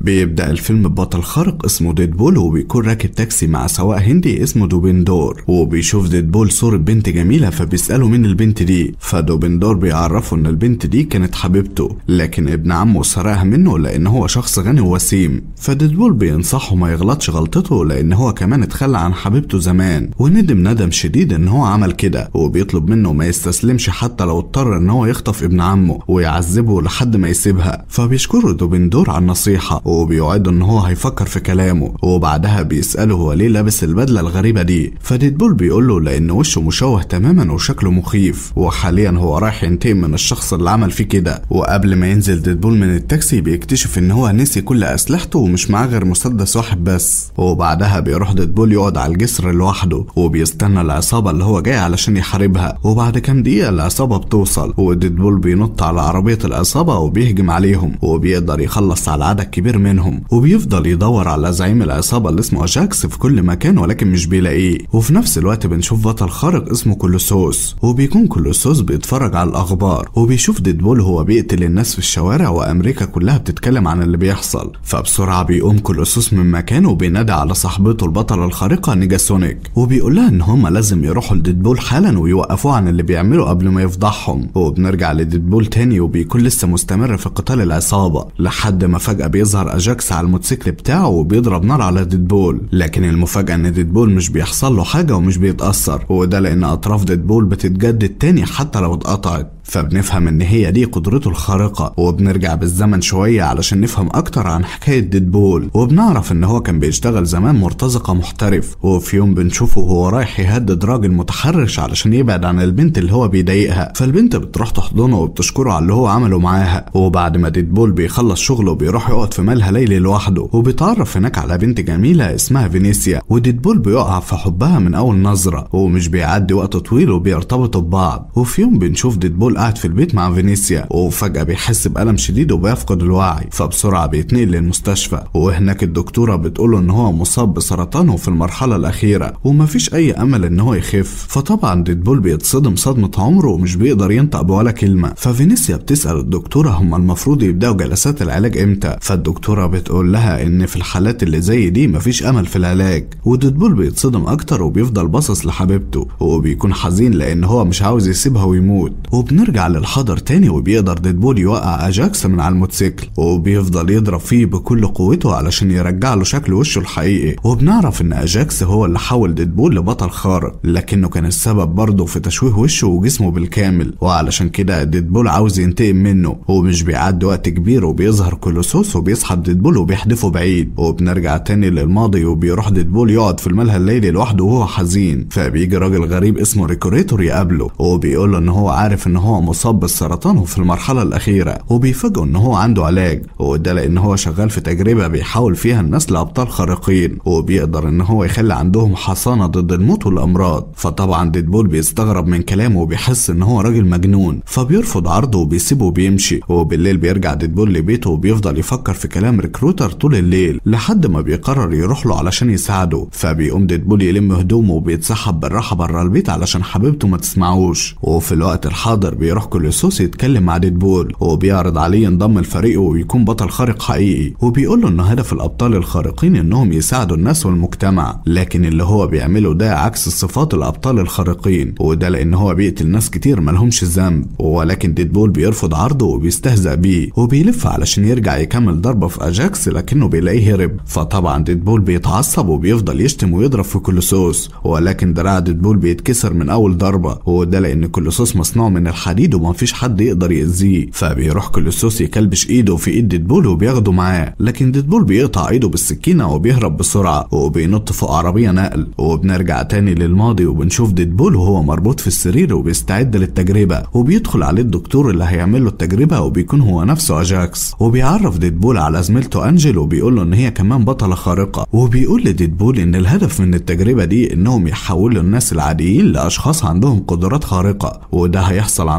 بيبدأ الفيلم ببطل خارق اسمه ديدبول وبيكون راكب تاكسي مع سواق هندي اسمه دوبندور وبيشوف ديدبول صورة بنت جميلة فبيسأله مين البنت دي فدوبندور بيعرفه ان البنت دي كانت حبيبته لكن ابن عمه سرقها منه لان هو شخص غني ووسيم فديدبول بينصحه ما يغلطش غلطته لان هو كمان اتخلى عن حبيبته زمان وندم ندم شديد ان هو عمل كده وبيطلب منه ما يستسلمش حتى لو اضطر ان هو يخطف ابن عمه ويعذبه لحد ما يسيبها فبيشكره دوبندور على النصيحة وبيوعده ان هو هيفكر في كلامه وبعدها بيسأله هو ليه لابس البدلة الغريبة دي فديدبول بيقول له لان وشه مشوه تماما وشكله مخيف وحاليا هو رايح ينتقم من الشخص اللي عمل فيه كده وقبل ما ينزل ديدبول من التاكسي بيكتشف ان هو نسي كل اسلحته ومش معاه غير مسدس واحد بس وبعدها بيروح ديدبول يقعد على الجسر لوحده وبيستنى العصابة اللي هو جاي علشان يحاربها وبعد كام دقيقة العصابة بتوصل وديدبول بينط على عربية العصابة وبيهجم عليهم وبيقدر يخلص على عدد كبير منهم وبيفضل يدور على زعيم العصابة اللي اسمه أجاكس في كل مكان ولكن مش بيلاقيه وفي نفس الوقت بنشوف بطل خارق اسمه كولوسوس وبيكون كولوسوس بيتفرج على الأخبار وبيشوف ديدبول هو بيقتل الناس في الشوارع وأمريكا كلها بتتكلم عن اللي بيحصل فبسرعة بيقوم كولوسوس من مكانه وبينادي على صاحبته البطلة الخارقة نيجاسونيك وبيقول لها إن هما لازم يروحوا لديدبول حالا ويوقفوه عن اللي بيعمله قبل ما يفضحهم وبنرجع لديدبول تاني وبيكون لسه مستمر في قتال العصابة لحد ما فجأة بيظهر أجاكس على الموتوسيكل بتاعه وبيضرب نار على ديدبول لكن المفاجأة إن ديدبول مش بيحصل له حاجة ومش بيتأثر وده لأن أطراف ديدبول بتتجدد تاني حتى لو اتقطعت فبنفهم ان هي دي قدرته الخارقة وبنرجع بالزمن شوية علشان نفهم اكتر عن حكاية ديدبول وبنعرف ان هو كان بيشتغل زمان مرتزقة محترف وفي يوم بنشوفه وهو رايح يهدد راجل متحرش علشان يبعد عن البنت اللي هو بيضايقها فالبنت بتروح تحضنه وبتشكره على اللي هو عمله معاها وبعد ما ديدبول بيخلص شغله بيروح يقعد في ملهى ليلي لوحده وبيتعرف هناك على بنت جميلة اسمها فينيسيا وديدبول بيقع في حبها من اول نظرة ومش بيعدي وقت طويل وبيرتبطوا ببعض وفي يوم بنشوف ديدبول قاعد في البيت مع فينيسيا وفجأة بيحس بألم شديد وبيفقد الوعي فبسرعة بيتنقل للمستشفى وهناك الدكتورة بتقوله إن هو مصاب بسرطان وفي المرحلة الأخيرة ومفيش أي أمل إن هو يخف فطبعا ديدبول بيتصدم صدمة عمره ومش بيقدر ينطق بولا كلمة ففينيسيا بتسأل الدكتورة هما المفروض يبدأوا جلسات العلاج إمتى فالدكتورة بتقول لها إن في الحالات اللي زي دي مفيش أمل في العلاج وديدبول بيتصدم أكتر وبيفضل باصص لحبيبته وبيكون حزين لأن هو مش عاوز يسيبها ويموت وبنرجع للحضر تاني وبيقدر ديدبول يوقع أجاكس من على الموتوسيكل وبيفضل يضرب فيه بكل قوته علشان يرجع له شكل وشه الحقيقي وبنعرف إن أجاكس هو اللي حول ديدبول لبطل خارق لكنه كان السبب برضه في تشويه وشه وجسمه بالكامل وعلشان كده ديدبول عاوز ينتقم منه ومش بيعدي وقت كبير وبيظهر كولوسوس وبيسحب ديدبول وبيحدفه بعيد وبنرجع تاني للماضي وبيروح ديدبول يقعد في الملهى الليلي لوحده وهو حزين فبيجي راجل غريب اسمه ريكوريتور يقابله وبيقول له ان هو عارف ان هو مصاب بالسرطان وفي المرحله الاخيره وبيفاجئه ان هو عنده علاج وده لان هو شغال في تجربه بيحاول فيها الناس لابطال خارقين وبيقدر ان هو يخلي عندهم حصانه ضد الموت والامراض فطبعا ديدبول بيستغرب من كلامه وبيحس ان هو راجل مجنون فبيرفض عرضه وبيسيبه وبيمشي وبالليل بيرجع ديدبول لبيته وبيفضل يفكر في كلام ريكروتر طول الليل لحد ما بيقرر يروح له علشان يساعده فبيقوم ديدبول يلم هدومه وبيتسحب بالراحه بره البيت علشان حبيبته ما تسمعوش وفي الوقت الحاضر بيروح كولوسوس يتكلم مع ديدبول وبيعرض عليه ينضم لفريقه ويكون بطل خارق حقيقي وبيقول له ان هدف الابطال الخارقين انهم يساعدوا الناس والمجتمع لكن اللي هو بيعمله ده عكس صفات الابطال الخارقين وده لان هو بيقتل ناس كتير ملهمش ذنب ولكن ديدبول بيرفض عرضه وبيستهزأ بيه وبيلف علشان يرجع يكمل ضربه في اجاكس لكنه بيلاقيه هرب فطبعا ديدبول بيتعصب وبيفضل يشتم ويضرب في كولوسوس ولكن دراع ديدبول بيتكسر من اول ضربه وده لان كولوسوس مصنوع من الحديد ومفيش حد يقدر يأذيه فبيروح كولوسوس يكلبش ايده في ايد ديدبول وبياخده معاه لكن ديدبول بيقطع ايده بالسكينه وبيهرب بسرعه وبينط فوق عربيه نقل وبنرجع تاني للماضي وبنشوف ديدبول وهو مربوط في السرير وبيستعد للتجربه وبيدخل عليه الدكتور اللي هيعمل له التجربه وبيكون هو نفسه اجاكس وبيعرف ديدبول على زميلته انجل وبيقول له ان هي كمان بطله خارقه وبيقول لديدبول ان الهدف من التجربه دي انهم يحولوا الناس العاديين لاشخاص عندهم قدرات خارقه وده هيحصل عن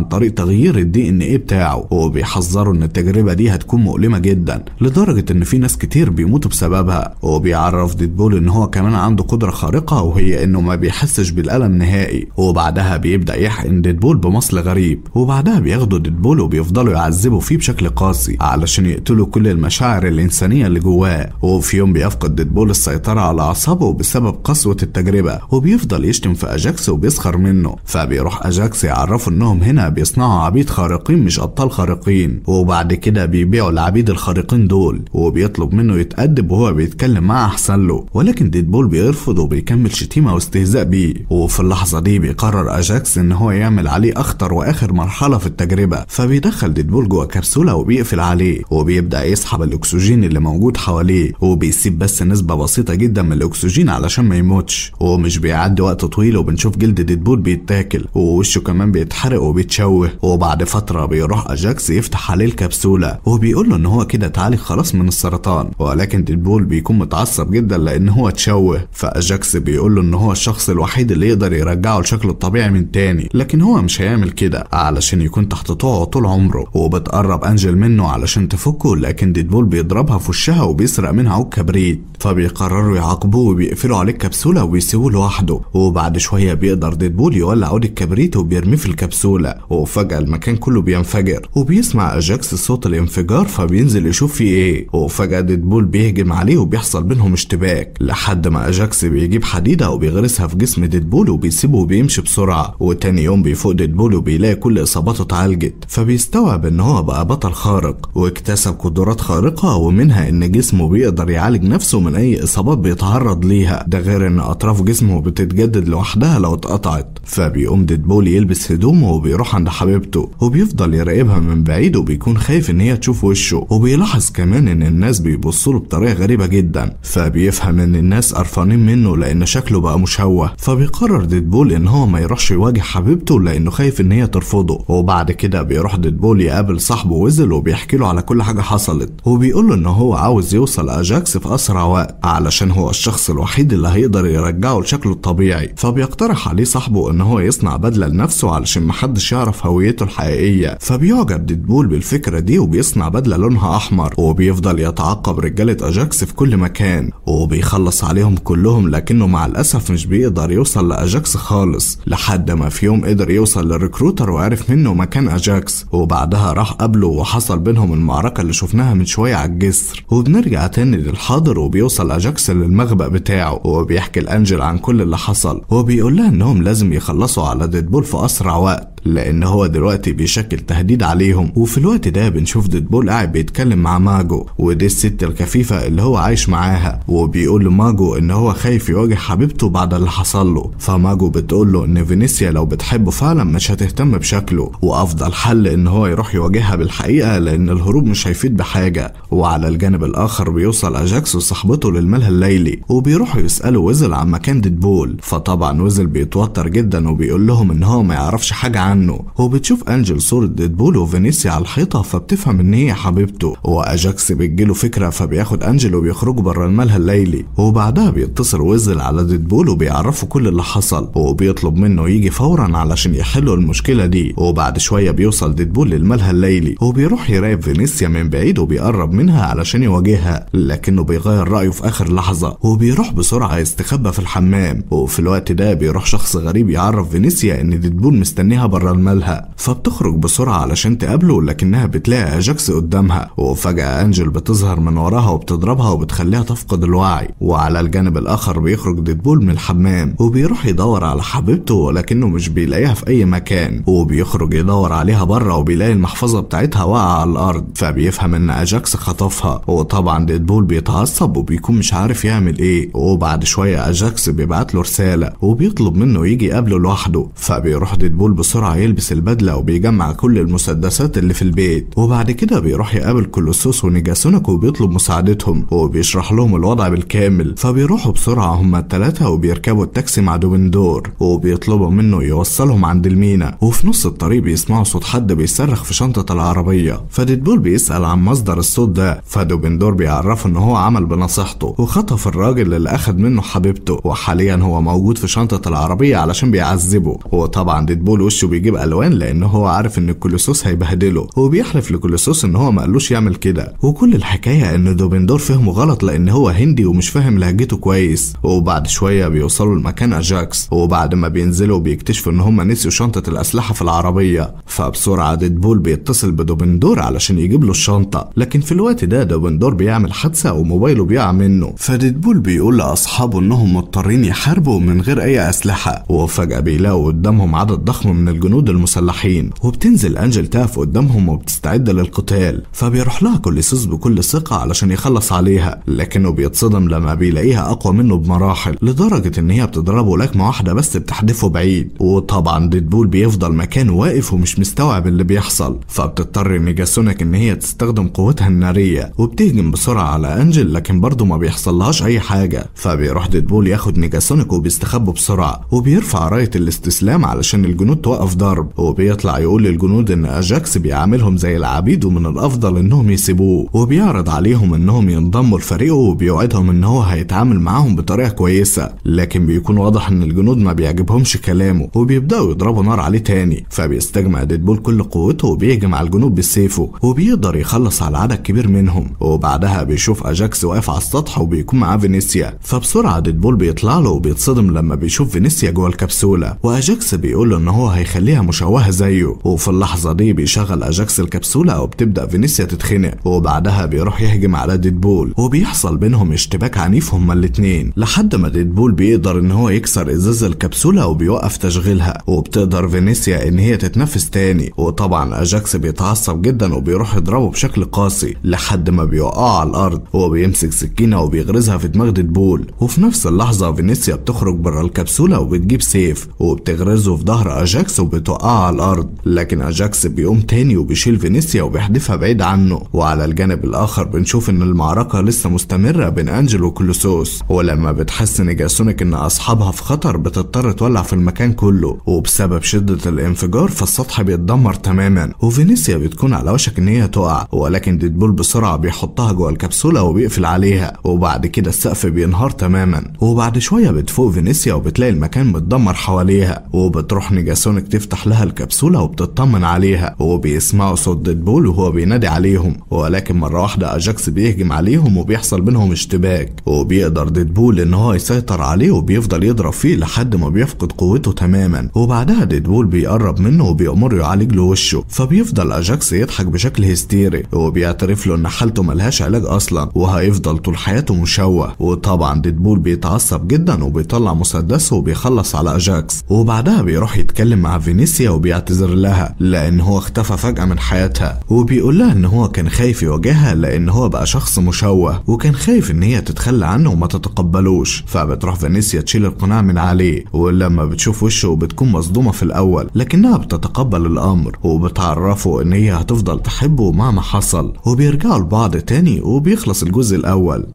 طريق تغيير الدي ان ايه بتاعه وبيحذروا ان التجربة دي هتكون مؤلمة جدا لدرجة ان في ناس كتير بيموتوا بسببها وبيعرف ديدبول ان هو كمان عنده قدرة خارقة وهي انه ما بيحسش بالألم نهائي وبعدها بيبدأ يحقن ديدبول بمصل غريب وبعدها بياخدوا ديدبول وبيفضلوا يعذبوا فيه بشكل قاسي علشان يقتلوا كل المشاعر الإنسانية اللي جواه وفي يوم بيفقد ديدبول السيطرة على أعصابه بسبب قسوة التجربة وبيفضل يشتم في أجاكس وبيسخر منه فبيروح أجاكس يعرفوا إنهم هنا بيصنعوا عبيد خارقين مش أبطال خارقين وبعد كده بيبيعوا العبيد الخارقين دول وبيطلب منه يتأدب وهو بيتكلم مع أحسن له ولكن ديدبول بيرفض وبيكمل شتيمة واستهزاء بيه وفي اللحظة دي بيقرر أجاكس إن هو يعمل عليه أخطر وآخر مرحلة في التجربة فبيدخل ديدبول جوه كبسولة وبيقفل عليه وبيبدأ يسحب الأكسجين اللي موجود حواليه وبيسيب بس نسبة بسيطة جدا من الأكسجين علشان ما يموتش ومش بيعدي وقت طويل وبنشوف جلد ديدبول بيتاكل ووشه كمان بيتحرق وبيتشوه وبعد فترة بيروح أجاكس يفتح عليه الكبسولة وبيقول له إن هو كده اتعالج خلاص من السرطان ولكن ديدبول بيكون متعصب جدا لأن هو اتشوه فأجاكس بيقول له إن هو الشخص الوحيد اللي يقدر يرجعه لشكله الطبيعي من تاني لكن هو مش هيعمل كده علشان يكون تحت طوعه طول عمره وبتقرب أنجل منه علشان تفكه لكن ديدبول بيضربها في وشها وبيسرق منها عود كبريت فبيقرروا يعاقبوه وبيقفلوا عليه الكبسولة وبيسيبوه لوحده وبعد شوية بيقدر ديدبول يولع عود الكبريت وبيرميه في الكبسولة وفجأة المكان كله بينفجر وبيسمع أجاكس صوت الانفجار فبينزل يشوف فيه ايه وفجأة ديدبول بيهجم عليه وبيحصل بينهم اشتباك لحد ما أجاكس بيجيب حديدة وبيغرسها في جسم ديدبول وبيسيبه وبيمشي بسرعة وتاني يوم بيفوق ديدبول وبيلاقي كل إصاباته اتعالجت فبيستوعب إن هو بقى بطل خارق واكتسب قدرات خارقة ومنها إن جسمه بيقدر يعالج نفسه من أي إصابات بيتعرض ليها ده غير إن أطراف جسمه بتتجدد لوحدها لو اتقطعت فبيقوم ديدبول يلبس هدومه وبيروح عند حبيبته وبيفضل يراقبها من بعيد وبيكون خايف إن هي تشوف وشه وبيلاحظ كمان إن الناس بيبصوا له بطريقة غريبة جدا فبيفهم إن الناس قرفانين منه لأن شكله بقى مشوه فبيقرر ديدبول إن هو ما يروحش يواجه حبيبته لأنه خايف إن هي ترفضه وبعد كده بيروح ديدبول يقابل صاحبه ويزل وبيحكي له على كل حاجة حصلت وبيقول له إن هو عاوز يوصل أجاكس في أسرع وقت علشان هو الشخص الوحيد اللي هيقدر يرجعه لشكله الطبيعي فبيقترح عليه صاحبه إن هو يصنع بدلة لنفسه علشان محدش يعرف هويته الحقيقية فبيعجب ديدبول بالفكرة دي وبيصنع بدلة لونها أحمر وبيفضل يتعقب رجالة أجاكس في كل مكان وبيخلص عليهم كلهم لكنه مع الأسف مش بيقدر يوصل لأجاكس خالص لحد ما في يوم قدر يوصل للريكروتر وعرف منه مكان أجاكس وبعدها راح قبله وحصل بينهم المعركة اللي شفناها من شوية على الجسر وبنرجع تاني للحاضر وبيوصل أجاكس للمخبأ بتاعه وبيحكي لأنجل عن كل اللي حصل وبيقول لها إنهم لازم يخلصوا على ديدبول في أسرع وقت لان هو دلوقتي بيشكل تهديد عليهم وفي الوقت ده بنشوف ديدبول قاعد بيتكلم مع ماجو ودي الست الكفيفة اللي هو عايش معاها وبيقول لماجو ان هو خايف يواجه حبيبته بعد اللي حصل له فماجو بتقول له ان فينيسيا لو بتحبه فعلا مش هتهتم بشكله وافضل حل ان هو يروح يواجهها بالحقيقة لان الهروب مش هيفيد بحاجة وعلى الجانب الاخر بيوصل اجاكس وصاحبته للملهى الليلي وبيروحوا يسألوا ويزل عن مكان ديدبول فطبعا ويزل بيتوتر جدا وبيقول لهم ان هو ما يعرفش حاجة عنه عنه وبتشوف انجل صورة ديدبول وفينيسيا على الحيطة فبتفهم ان هي حبيبته واجاكس بتجيله فكرة فبياخد انجل وبيخرجوا بره الملهى الليلي وبعدها بيتصل ويزل على ديدبول وبيعرفه كل اللي حصل وبيطلب منه يجي فورا علشان يحلوا المشكلة دي وبعد شوية بيوصل ديدبول للملهى الليلي وبيروح يراقب فينيسيا من بعيد وبيقرب منها علشان يواجهها لكنه بيغير رأيه في آخر لحظة وبيروح بسرعة يستخبى في الحمام وفي الوقت ده بيروح شخص غريب يعرف فينيسيا ان ديدبول مستنيها بره الملهى فبتخرج بسرعة علشان تقابله لكنها بتلاقي أجاكس قدامها وفجأة أنجل بتظهر من وراها وبتضربها وبتخليها تفقد الوعي وعلى الجانب الآخر بيخرج ديدبول من الحمام وبيروح يدور على حبيبته ولكنه مش بيلاقيها في أي مكان وبيخرج يدور عليها بره وبيلاقي المحفظة بتاعتها واقعة على الأرض فبيفهم إن أجاكس خطفها وطبعا ديدبول بيتعصب وبيكون مش عارف يعمل إيه وبعد شوية أجاكس بيبعت له رسالة وبيطلب منه يجي يقابله لوحده فبيروح ديدبول بسرعة يلبس البدلة وبيجمع كل المسدسات اللي في البيت وبعد كده بيروح يقابل كولوسوس ونيجاسونك وبيطلب مساعدتهم وبيشرح لهم الوضع بالكامل فبيروحوا بسرعة هما التلاتة وبيركبوا التاكسي مع دوبندور وبيطلبوا منه يوصلهم عند المينا وفي نص الطريق بيسمعوا صوت حد بيصرخ في شنطة العربية فديدبول بيسأل عن مصدر الصوت ده فدوبندور بيعرفه ان هو عمل بنصيحته وخطف الراجل اللي اخد منه حبيبته وحاليا هو موجود في شنطة العربية علشان بيعذبه وطبعا ديدبول وشه وبيجيب الوان لان هو عارف ان الكولوسوس هيبهدله وبيحلف لكولوسوس ان هو ما قالوش يعمل كده وكل الحكايه ان دوبندور فهمه غلط لان هو هندي ومش فاهم لهجته كويس وبعد شويه بيوصلوا لمكان اجاكس وبعد ما بينزلوا بيكتشفوا ان هم نسيوا شنطه الاسلحه في العربيه فبسرعه ديدبول بيتصل بدوبندور علشان يجيب له الشنطه لكن في الوقت ده دوبندور بيعمل حادثه وموبايله بيقع منه فديدبول بيقول لاصحابه انهم مضطرين يحاربوا من غير اي اسلحه وفجاه بيلاقوا قدامهم عدد ضخم من الجنود المسلحين وبتنزل انجل تاف قدامهم وبتستعد للقتال فبيروح لها كوليسوس بكل ثقه علشان يخلص عليها لكنه بيتصدم لما بيلاقيها اقوى منه بمراحل لدرجه ان هي بتضربه لكمه واحده بس بتحدفه بعيد وطبعا ديدبول بيفضل مكانه واقف ومش مستوعب اللي بيحصل فبتضطر ميجاسونيك ان هي تستخدم قوتها الناريه وبتهجم بسرعه على انجل لكن برضه ما بيحصلهاش اي حاجه فبيروح ديدبول ياخد نيجاسونيك وبيستخبوا بسرعه وبيرفع رايه الاستسلام علشان الجنود توقف ضرب وبيطلع يقول للجنود ان اجاكس بيعاملهم زي العبيد ومن الافضل انهم يسيبوه وبيعرض عليهم انهم ينضموا لفريقه وبيوعدهم ان هو هيتعامل معاهم بطريقه كويسه لكن بيكون واضح ان الجنود ما بيعجبهمش كلامه وبيبداوا يضربوا نار عليه تاني فبيستجمع ديدبول كل قوته وبيهجم على الجنود بسيفه وبيقدر يخلص على عدد كبير منهم وبعدها بيشوف اجاكس واقف على السطح وبيكون معاه فينيسيا فبسرعه ديدبول بيطلع له وبيتصدم لما بيشوف فينيسيا جوه الكبسوله واجاكس بيقول له ان هو هيخليها مشوهه زيه وفي اللحظه دي بيشغل اجاكس الكبسوله وبتبدا فينيسيا تتخنق وبعدها بيروح يهجم على ديدبول وبيحصل بينهم اشتباك عنيف هما الاتنين لحد ما ديدبول بيقدر ان هو يكسر ازاز الكبسوله وبيوقف تشغيلها وبتقدر فينيسيا ان هي تتنفس تاني وطبعا اجاكس بيتعصب جدا وبيروح يضربه بشكل قاسي لحد ما بيوقعه على الارض وهو بيمسك سكينه وبيغرزها في دماغ ديدبول وفي نفس اللحظه فينيسيا بتخرج بره الكبسوله وبتجيب سيف وبتغرزه في ظهر اجاكس وبتوقعه على الارض لكن اجاكس بيقوم تاني وبيشيل فينيسيا وبيحدفها بعيد عنه وعلى الجانب الاخر بنشوف ان المعركه لسه مستمره بين انجل وكلوسوس ولما بتحس نيجاسونيك ان اصحابها في خطر بتضطر تولع في المكان كله وبسبب شده الانفجار فالسطح بيتدمر تماما وفينيسيا بتكون على وشك ان هي تقع ولكن ديدبول بسرعه بيحطها جوه الكبسوله وبيقفل عليها وبعد كده السقف بينهار تماما وبعد شويه بتفوق فينيسيا وبتلاقي المكان متدمر حواليها وبتروح نيجاسونيك تفتح لها الكبسوله وبتطمن عليها وبيسمعوا صوت ديدبول وهو بينادي عليهم ولكن مره واحده اجاكس بيهجم عليهم وبيحصل بينهم اشتباك وبيقدر ديدبول ان هو يسيطر عليه وبيفضل يضرب فيه لحد ما بيفقد قوته تماما وبعدها ديدبول بيقرب منه وبيأمره يعالج له وشه فبيفضل اجاكس يضحك بشكل هستيري وبيعترف له ان حالته ملهاش علاج اصلا وهيفضل طول حياته مشوه وطبعا ديدبول بيتعصب جدا وبيطلع مسدسه وبيخلص على اجاكس وبعدها بيروح يتكلم مع فينيسيا وبيعتذر لها لان هو اختفى فجأة من حياتها وبيقول لها ان هو كان خايف يواجهها لان هو بقى شخص مشوه وكان خايف ان هي تتخلى عنه وما تتقبلوش فبتروح فينيسيا تشيل القناع من عليه ولما بتشوف وشه بتكون مصدومة في الاول لكنها بتتقبل الامر وبتعرفه ان هي هتفضل تحبه مهما حصل وبيرجعوا لبعض تاني وبيخلص الجزء الاول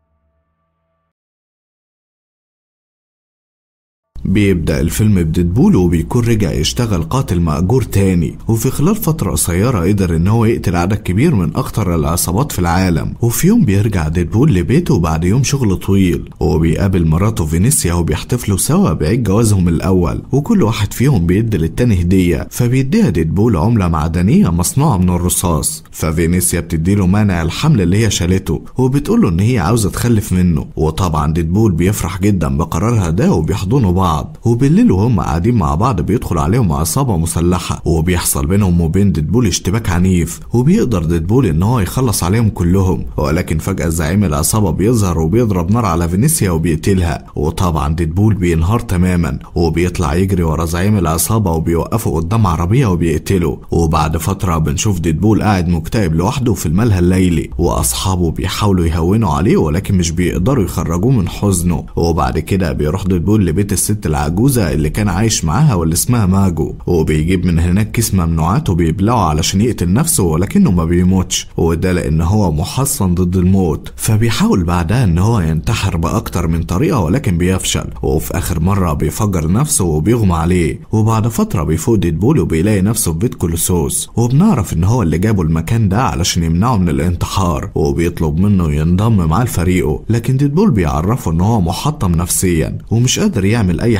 بيبدأ الفيلم بديدبول وبيكون رجع يشتغل قاتل مأجور تاني وفي خلال فترة قصيرة قدر ان هو يقتل عدد كبير من اخطر العصابات في العالم وفي يوم بيرجع ديدبول لبيته بعد يوم شغل طويل وبيقابل مراته فينيسيا وبيحتفلوا سوا بعيد جوازهم الاول وكل واحد فيهم بيدي للتاني هدية فبيديها ديدبول عملة معدنية مصنوعة من الرصاص ففينيسيا بتديله مانع الحمل اللي هي شالته وبتقوله ان هي عاوزة تخلف منه وطبعا ديدبول بيفرح جدا بقرارها ده وبيحضنوا بعض بعض وبالليل وهم قاعدين مع بعض بيدخل عليهم عصابة مسلحة وبيحصل بينهم وبين ديدبول اشتباك عنيف وبيقدر ديدبول ان هو يخلص عليهم كلهم ولكن فجأة زعيم العصابة بيظهر وبيضرب نار على فينيسيا وبيقتلها وطبعا ديدبول بينهار تماما وبيطلع يجري ورا زعيم العصابة وبيوقفه قدام عربية وبيقتله وبعد فترة بنشوف ديدبول قاعد مكتئب لوحده في الملهى الليلي واصحابه بيحاولوا يهونوا عليه ولكن مش بيقدروا يخرجوه من حزنه وبعد كده بيروح ديدبول لبيت الست العجوزة اللي كان عايش معاها واللي اسمها ماجو وبيجيب من هناك كيس ممنوعات وبيبلعه علشان يقتل نفسه ولكنه ما بيموتش وده لان هو محصن ضد الموت فبيحاول بعدها ان هو ينتحر باكتر من طريقة ولكن بيفشل وفي اخر مرة بيفجر نفسه وبيغمى عليه وبعد فترة بيفوق ديدبول وبيلاقي نفسه في بيت كولوسوس وبنعرف ان هو اللي جابه المكان ده علشان يمنعه من الانتحار وبيطلب منه ينضم معاه لفريقه لكن ديدبول بيعرفه ان هو محطم نفسيا ومش قادر يعمل اي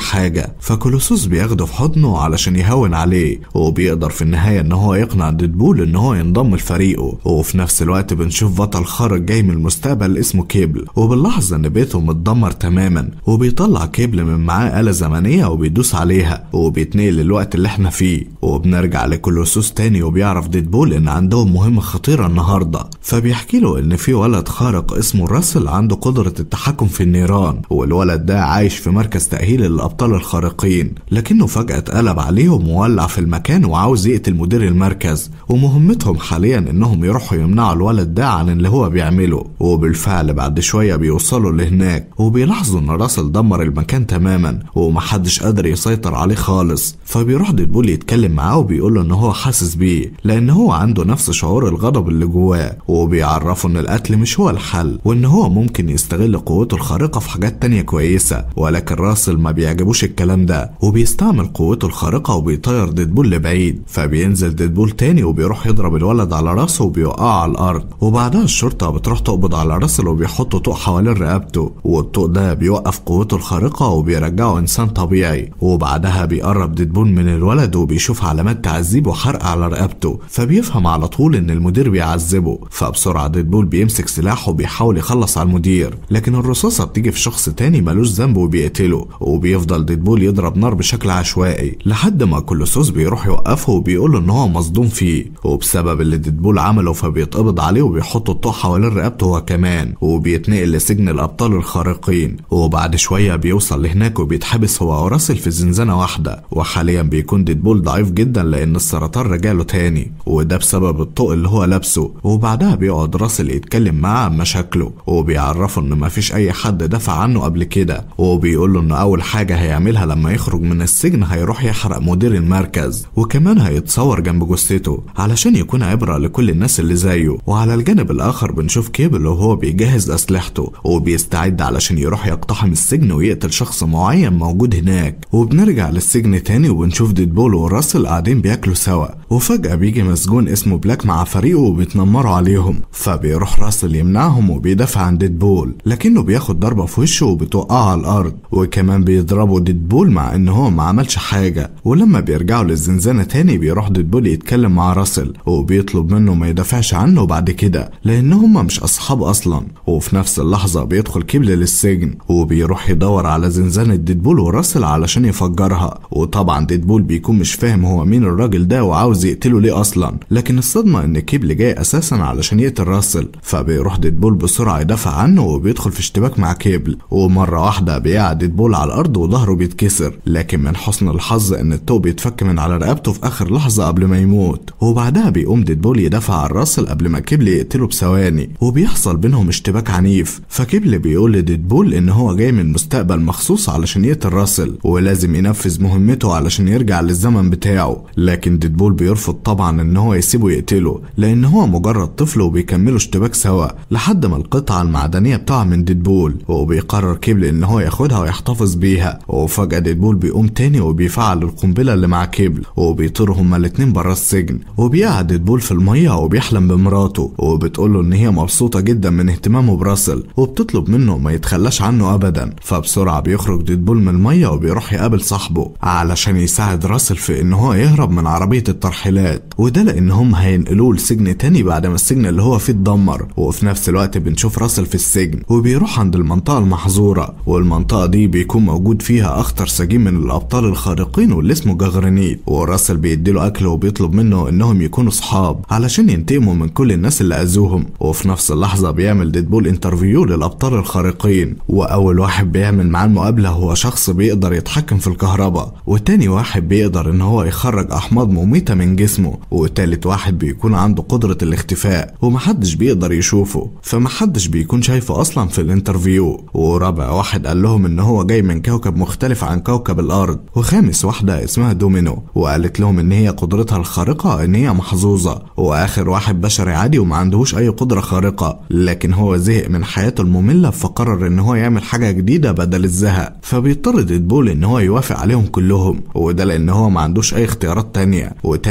حاجة فكولوسوس بياخده في حضنه علشان يهون عليه وبيقدر في النهاية ان هو يقنع ديدبول ان هو ينضم لفريقه وفي نفس الوقت بنشوف بطل خارق جاي من المستقبل اسمه كيبل وبنلاحظ ان بيته متدمر تماما وبيطلع كيبل من معاه آلة زمنية وبيدوس عليها وبيتنقل للوقت اللي احنا فيه وبنرجع لكولوسوس تاني وبيعرف ديدبول ان عندهم مهمة خطيرة النهاردة فبيحكي له ان في ولد خارق اسمه راسل عنده قدرة التحكم في النيران والولد ده عايش في مركز تأهيل للأبطال الخارقين لكنه فجأة اتقلب عليهم وولع في المكان وعاوز يقتل مدير المركز ومهمتهم حاليا انهم يروحوا يمنعوا الولد ده عن اللي هو بيعمله وبالفعل بعد شوية بيوصلوا لهناك وبيلاحظوا ان راسل دمر المكان تماما ومحدش قادر يسيطر عليه خالص فبيروح ديدبول يتكلم معاه وبيقول له ان هو حاسس بيه لان هو عنده نفس شعور الغضب اللي جواه وبيعرفه ان القتل مش هو الحل وان هو ممكن يستغل قوته الخارقة في حاجات تانية كويسة ولكن راسل ما بيعجبوش الكلام ده وبيستعمل قوته الخارقة وبيطير ديدبول لبعيد فبينزل ديدبول تاني وبيروح يضرب الولد على راسه وبيوقعه على الارض وبعدها الشرطة بتروح تقبض على راسل وبيحطوا طوق حوالين رقبته والطوق ده بيوقف قوته الخارقة وبيرجعه انسان طبيعي وبعدها بيقرب ديدبول من الولد وبيشوف علامات تعذيب وحرق على رقبته فبيفهم على طول ان المدير بيعذبه فبسرعة ديدبول بيمسك سلاحه وبيحاول يخلص على المدير لكن الرصاصة بتيجي في شخص تاني ملوش ذنب وبيقتله وبيفضل ديدبول يضرب نار بشكل عشوائي لحد ما كولوسوس بيروح يوقفه وبيقوله ان هو مصدوم فيه وبسبب اللي ديدبول عمله فبيتقبض عليه وبيحطوا الطوق حوالين رقبته هو كمان وبيتنقل لسجن الابطال الخارقين وبعد شوية بيوصل لهناك وبيتحبس هو وراسل في زنزانة واحدة وحاليا بيكون ديدبول ضعيف جدا لان السرطان رجاله تاني وده بسبب الطوق اللي هو لابسه وبعدها بيقعد راسل يتكلم معاه عن مشاكله وبيعرفه ان مفيش اي حد دافع عنه قبل كده وبيقول له ان اول حاجة هيعملها لما يخرج من السجن هيروح يحرق مدير المركز وكمان هيتصور جنب جثته علشان يكون عبرة لكل الناس اللي زيه وعلى الجانب الاخر بنشوف كيبل وهو بيجهز اسلحته وبيستعد علشان يروح يقتحم السجن ويقتل شخص معين موجود هناك وبنرجع للسجن تاني وبنشوف ديدبول وراسل قاعدين بياكلوا سوا وفجأة بيجي مسجون اسمه بلاك مع فريقه وبيتنمروا عليهم فبيروح راسل يمنعهم وبيدافع عن ديدبول لكنه بياخد ضربة في وشه وبتوقعه على الأرض وكمان بيضربوا ديدبول مع إن هو ما عملش حاجة ولما بيرجعوا للزنزانة تاني بيروح ديدبول يتكلم مع راسل وبيطلب منه ما يدافعش عنه بعد كده لأن هما مش أصحاب أصلا وفي نفس اللحظة بيدخل كيبل للسجن وبيروح يدور على زنزانة ديدبول وراسل علشان يفجرها وطبعا ديدبول بيكون مش فاهم هو مين الراجل ده وعاوز يقتله ليه أصلا لكن الصدمة إن كيبل جاي أساسا علشان يقتل راسل فبيروح ديدبول بسرعة يدافع عنه وبيدخل في اشتباك مع كيبل ومرة واحدة بيقع ديدبول على الأرض وظهره بيتكسر لكن من حسن الحظ إن الطوق بيتفك من على رقبته في آخر لحظة قبل ما يموت وبعدها بيقوم ديدبول يدافع عن راسل قبل ما كيبل يقتله بثواني وبيحصل بينهم اشتباك عنيف فكيبل بيقول لديدبول إن هو جاي من المستقبل مخصوص علشان يقتل راسل ولازم ينفذ مهمته علشان يرجع للزمن بتاعه لكن ديدبول بيرفض طبعا إن هو يسيبه يقتله لأن هو مجرد طفل وبيكملوا اشتباك سوا لحد ما القطعة المعدنية بتقع من ديدبول وبيقرر كيبل إن هو ياخدها ويحتفظ بيها وفجأة ديدبول بيقوم تاني وبيفعل القنبلة اللي مع كيبل وبيطيروا هما الاتنين برا السجن وبيقع ديدبول في المية وبيحلم بمراته وبتقوله إن هي مبسوطة جدا من اهتمامه براسل وبتطلب منه ما يتخلاش عنه أبدا فبسرعة بيخرج ديدبول من المية وبيروح يقابل صاحبه علشان يساعد راسل في إن هو يهرب من عربية الترحيلات وده لأن هم هينقلوه لسجن تاني بعد ما السجن اللي هو فيه اتدمر وفي نفس الوقت بنشوف راسل في السجن وبيروح عند المنطقة المحظورة والمنطقة دي بيكون موجود فيها أخطر سجين من الأبطال الخارقين واللي اسمه جاغرانيت وراسل بيديله أكل وبيطلب منه إنهم يكونوا صحاب علشان ينتقموا من كل الناس اللي أذوهم وفي نفس اللحظة بيعمل ديدبول انترفيو للأبطال الخارقين وأول واحد بيعمل معاه المقابلة هو شخص بيقدر يتحكم في الكهرباء وتاني واحد بيقدر إن هو يخرج أحماض مميتة من جسمه وتالت واحد بيكون عنده قدرة الاختفاء ومحدش بيقدر يشوفه فمحدش بيكون شايفه أصلا في الانترفيو ورابع واحد قال لهم إن هو جاي من كوكب مختلف عن كوكب الأرض وخامس واحدة اسمها دومينو وقالت لهم إن هي قدرتها الخارقة إن هي محظوظة وآخر واحد بشري عادي وما عندهوش أي قدرة خارقة لكن هو زهق من حياته المملة فقرر إن هو يعمل حاجة جديدة بدل الزهق فبيضطر ديدبول إن هو يوافق عليهم كلهم وده لأن هو ما عندوش أي اختيارات تانية وتاني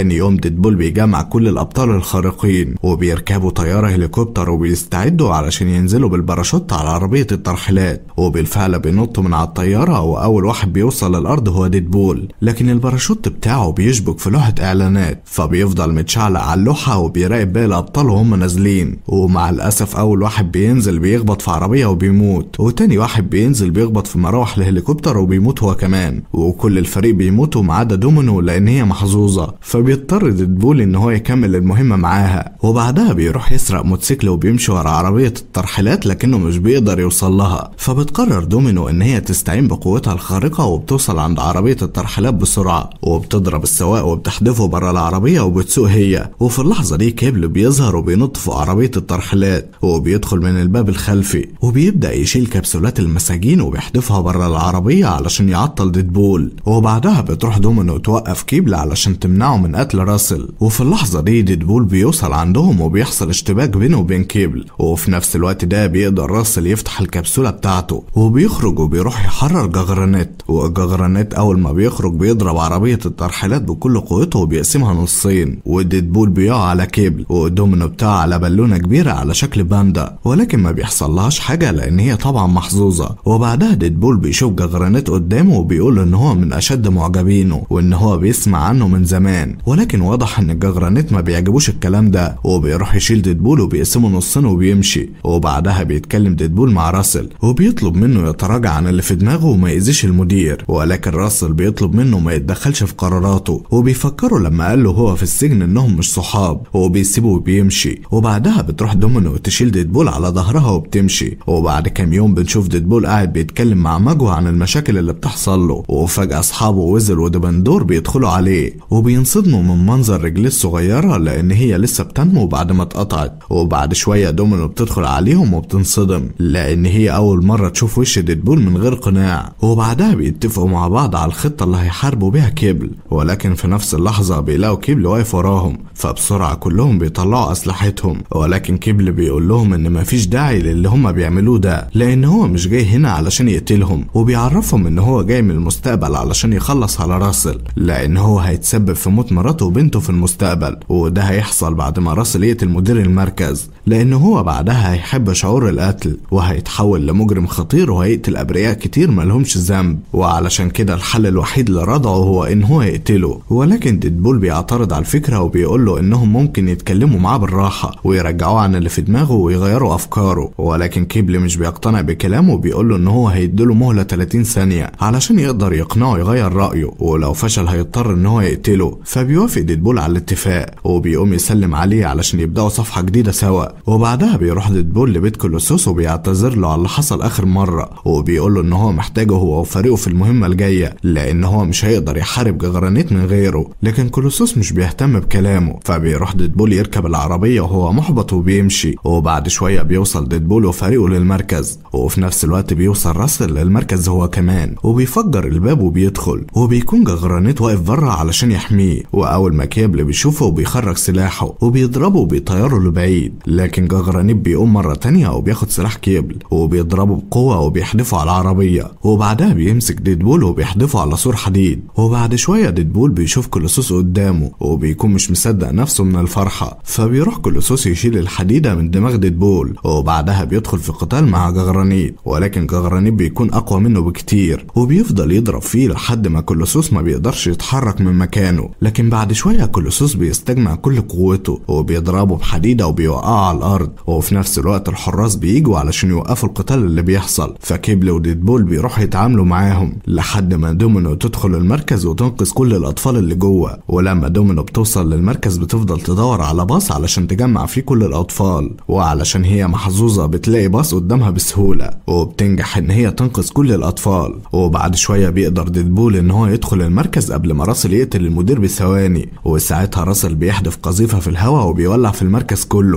وتاني يوم ديدبول بيجمع كل الأبطال الخارقين وبيركبوا طيارة هليكوبتر وبيستعدوا علشان ينزلوا بالباراشوت على عربية الترحيلات وبالفعل بينطوا من على الطيارة وأول واحد بيوصل للأرض هو ديدبول لكن الباراشوت بتاعه بيشبك في لوحة إعلانات فبيفضل متشعلق على اللوحة وبيراقب باقي الأبطال وهم نازلين ومع الأسف أول واحد بينزل بيخبط في عربية وبيموت وتاني واحد بينزل بيخبط في مراوح الهليكوبتر وبيموت هو كمان وكل الفريق بيموتوا ما عدا دومينو لأن هي محظوظة فبيضطر ديدبول إن هو يكمل المهمة معاها وبعدها بيروح يسرق موتوسيكل وبيمشي ورا عربية الترحيلات لكنه مش بيقدر يوصل لها فبتقرر دومينو إن هي تستعين بقوتها الخارقة وبتوصل عند عربية الترحيلات بسرعة وبتضرب السواق وبتحدفه بره العربية وبتسوق هي وفي اللحظة دي كيبل بيظهر وبينط فوق عربية الترحيلات وبيدخل من الباب الخلفي وبيبدأ يشيل كبسولات المساجين وبيحدفها بره العربية علشان يعطل ديدبول وبعدها بتروح دومينو توقف كيبل علشان تمنعه من قتل راسل وفي اللحظة دي ديدبول بيوصل عندهم وبيحصل اشتباك بينه وبين كيبل وفي نفس الوقت ده بيقدر راسل يفتح الكبسولة بتاعته وبيخرج وبيروح يحرر جغرانيت وجغرانيت أول ما بيخرج بيضرب عربية الترحيلات بكل قوته وبيقسمها نصين وديدبول بيقع على كيبل ودومينو بتاعه على بالونة كبيرة على شكل باندا ولكن ما بيحصلهاش حاجة لأن هي طبعا محظوظة وبعدها ديدبول بيشوف جغرانيت قدامه وبيقول إن هو من أشد معجبينه وإن هو بيسمع عنه من زمان ولكن واضح إن جغرانيت ما بيعجبوش الكلام ده وبيروح يشيل ديدبول وبيقسمه نصين وبيمشي وبعدها بيتكلم ديدبول مع راسل وبيطلب منه يتراجع عن اللي في دماغه وما يأذيش المدير ولكن راسل بيطلب منه ما يتدخلش في قراراته وبيفكره لما قال له هو في السجن انهم مش صحاب وبيسيبه وبيمشي وبعدها بتروح دومينو تشيل ديدبول على ظهرها وبتمشي وبعد كام يوم بنشوف ديدبول قاعد بيتكلم مع ماجو عن المشاكل اللي بتحصل له وفجأة أصحابه ويزل ودبندور بيدخلوا عليه وبينصدموا من منظر رجليه الصغيرة لأن هي لسه بتنمو بعد ما اتقطعت وبعد شوية دومينو بتدخل عليهم وبتنصدم لأن هي أول مرة تشوف وش ديدبول من غير قناع وبعدها بيتفقوا مع بعض على الخطة اللي هيحاربوا بيها كيبل ولكن في نفس اللحظة بيلاقوا كيبل واقف وراهم فبسرعة كلهم بيطلعوا أسلحتهم ولكن كيبل بيقول لهم إن مفيش داعي للي هما بيعملوه ده لأن هو مش جاي هنا علشان يقتلهم وبيعرفهم إن هو جاي من المستقبل علشان يخلص على راسل لأن هو هيتسبب في موت مراته وبنته في المستقبل وده هيحصل بعد ما راسل يقتل مدير المركز لأن هو بعدها هيحب شعور القتل وهيتحول لمجرم خطير وهيقتل أبرياء كتير ملهمش ذنب وعلشان كده الحل الوحيد لردعه هو إن هو يقتله ولكن ديدبول بيعترض على الفكرة وبيقول له إنهم ممكن يتكلموا معاه بالراحة ويرجعوه عن اللي في دماغه ويغيروا أفكاره ولكن كيبل مش بيقتنع بكلامه وبيقول له إن هو هيديله مهلة 30 ثانية علشان يقدر يقنعه يغير رأيه ولو فشل هيضطر إن هو يقتله فبيوافق ديدبول على الاتفاق وبيقوم يسلم عليه علشان يبدأوا صفحة جديدة سوا وبعدها بيروح ديدبول لبيت كولوسوس وبيعتذر له على اللي حصل آخر مرة وبيقول له إن هو محتاجه هو وفريقه في المهمة الجاية لأن هو مش هيقدر يحارب جغرانيت من غيره لكن كولوسوس مش بيهتم بكلامه فبيروح ديدبول يركب العربية وهو محبط وبيمشي وبعد شوية بيوصل ديدبول وفريقه للمركز وفي نفس الوقت بيوصل راسل للمركز هو كمان وبيفجر الباب وبيدخل وبيكون جغرانيت واقف بره علشان يحميه وأول ما كيبل بيشوفه وبيخرج سلاحه وبيضربه وبيطيره لبعيد لكن جغرانيت بيقوم مرة تانية وبياخد سلاح كيبل وبيضربه بقوة وبيحدفه على العربية وبعدها بيمسك ديدبول وبيحدفه على سور حديد وبعد شوية ديدبول بيشوف كولوسوس قدامه وبيكون مش مصدق نفسه من الفرحة فبيروح كولوسوس يشيل الحديدة من دماغ ديدبول وبعدها بيدخل في قتال مع جغرانيت ولكن جغرانيت بيكون أقوى منه بكتير وبيفضل يضرب فيه لحد ما كولوسوس ما بيقدرش يتحرك من مكانه لكن بعد شوية كولوسوس بيستجمع كل قوته وبيضربه بحديدة وبيوقعه على الأرض وفي نفس الوقت الحراس بيجوا علشان يوقفوا القتال اللي بيحصل فكيبل وديدبول بيروحوا يتعاملوا معاهم لحد ما دومينو تدخل المركز وتنقذ كل الأطفال اللي جوه ولما دومينو بتوصل للمركز بتفضل تدور على باص علشان تجمع فيه كل الأطفال وعلشان هي محظوظة بتلاقي باص قدامها بسهولة وبتنجح إن هي تنقذ كل الأطفال وبعد شوية بيقدر ديدبول إن هو يدخل المركز قبل ما راسل يقتل المدير بثواني وساعتها راسل بيحدف قذيفة في الهواء وبيولع في المركز كله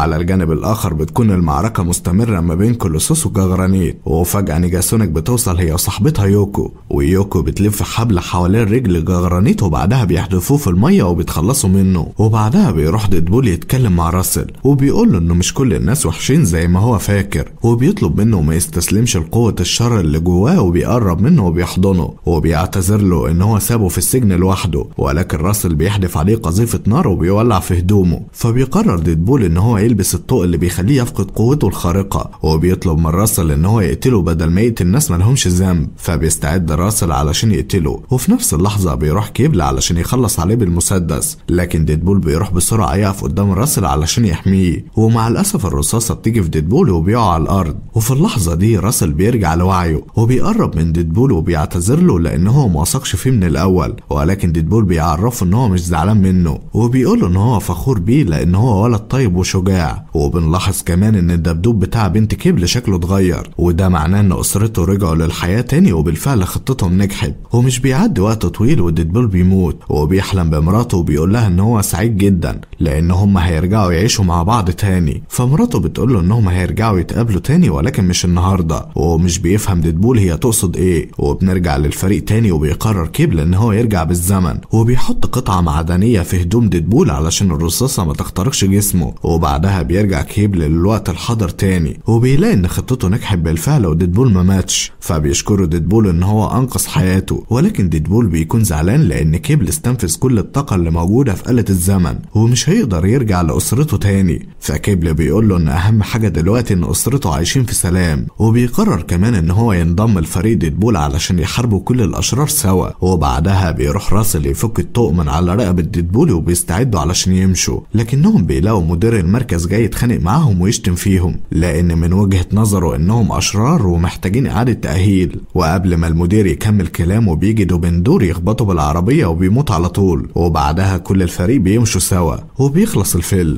وعلى الجانب الآخر بتكون المعركة مستمرة ما بين كولوسوس وجغرانيت وفجأة نيجاسونيك بتوصل هي وصاحبتها يوكو ويوكو بتلف حبل حوالين رجل جغرانيت وبعدها بيحدفوه في المية وبيتخلصوا منه وبعدها بيروح ديدبول يتكلم مع راسل وبيقول له انه مش كل الناس وحشين زي ما هو فاكر وبيطلب منه ما يستسلمش لقوة الشر اللي جواه وبيقرب منه وبيحضنه وبيعتذر له ان هو سابه في السجن لوحده ولكن راسل بيحدف عليه قذيفة نار وبيولع في هدومه فبيقرر ديدبول ان هو يلبس الطوق اللي بيخليه يفقد قوته الخارقة وبيطلب من راسل ان هو يقتله بدل ما يقتل ناس ملهمش ذنب فبيستعد راسل علشان يقتله وفي نفس اللحظة بيروح كيبل علشان يخلص عليه بالمسدس لكن ديدبول بيروح بسرعة يقف قدام راسل علشان يحميه ومع الأسف الرصاصة بتيجي في ديدبول وبيقع على الأرض وفي اللحظة دي راسل بيرجع لوعيه وبيقرب من ديدبول وبيعتذر له لأن هو ما وثقش فيه من الأول ولكن ديدبول بيعرفه إن هو مش زعلان منه وبيقول له إن هو فخور بيه لأن هو ولد طيب وشجاع وبنلاحظ كمان إن الدبدوب بتاع بنت كيبل شكله اتغير وده معناه إن أسرته رجعوا للحياة تاني وبالفعل خطتهم نجحت ومش بيعدي وقت طويل وديدبول بيموت وبيحلم بمراته وبيقول لها إن هو سعيد جدا لأن هم هيرجعوا يعيشوا مع بعض تاني فمراته بتقول له إنهم هيرجعوا يتقابلوا تاني ولكن مش النهارده ومش بيفهم ديدبول هي تقصد إيه وبنرجع للفريق تاني وبيقرر كيبل إن هو يرجع بالزمن وبيحط قطعة معدنية في هدوم ديدبول علشان الرصاصة ما تخترقش جسمه وبعدها بيرجع كيبل للوقت الحاضر تاني وبيلاقي إن خطته نجحت بالفعل وديدبول ما ماتش فبيشكره ديدبول إن هو أنقذ حياته ولكن ديدبول بيكون زعلان لأن كيبل استنفذ كل الطاقة اللي موجودة في آلة الزمن ومش هيقدر يرجع لأسرته تاني فكيبل بيقول له إن أهم حاجة دلوقتي إن أسرته عايشين في سلام وبيقرر كمان إن هو ينضم لفريق ديدبول علشان يحاربوا كل الأشرار سوا وبعدها بيروح راسل يفك الطوق من على رقبة ديدبول وبيستعدوا علشان يمشوا لكنهم بيلاقوا مدير المركز جاي يتخانق معاهم ويشتم فيهم لأن من وجهة نظره إنهم أشرار ومحتاجين إعادة تأهيل وقبل ما المدير يكمل كلامه بيجي دوبندور يخبطه بالعربية وبيموت على طول وبعدها كل الفريق بيمشوا سوا وبيخلص الفيلم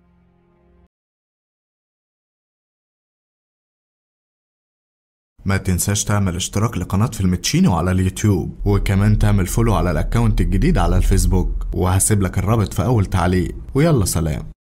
ما تنساش تعمل اشتراك لقناة فيلم تشينو على اليوتيوب وكمان تعمل فولو على الاكونت الجديد على الفيسبوك وهسيب لك الرابط في اول تعليق ويلا سلام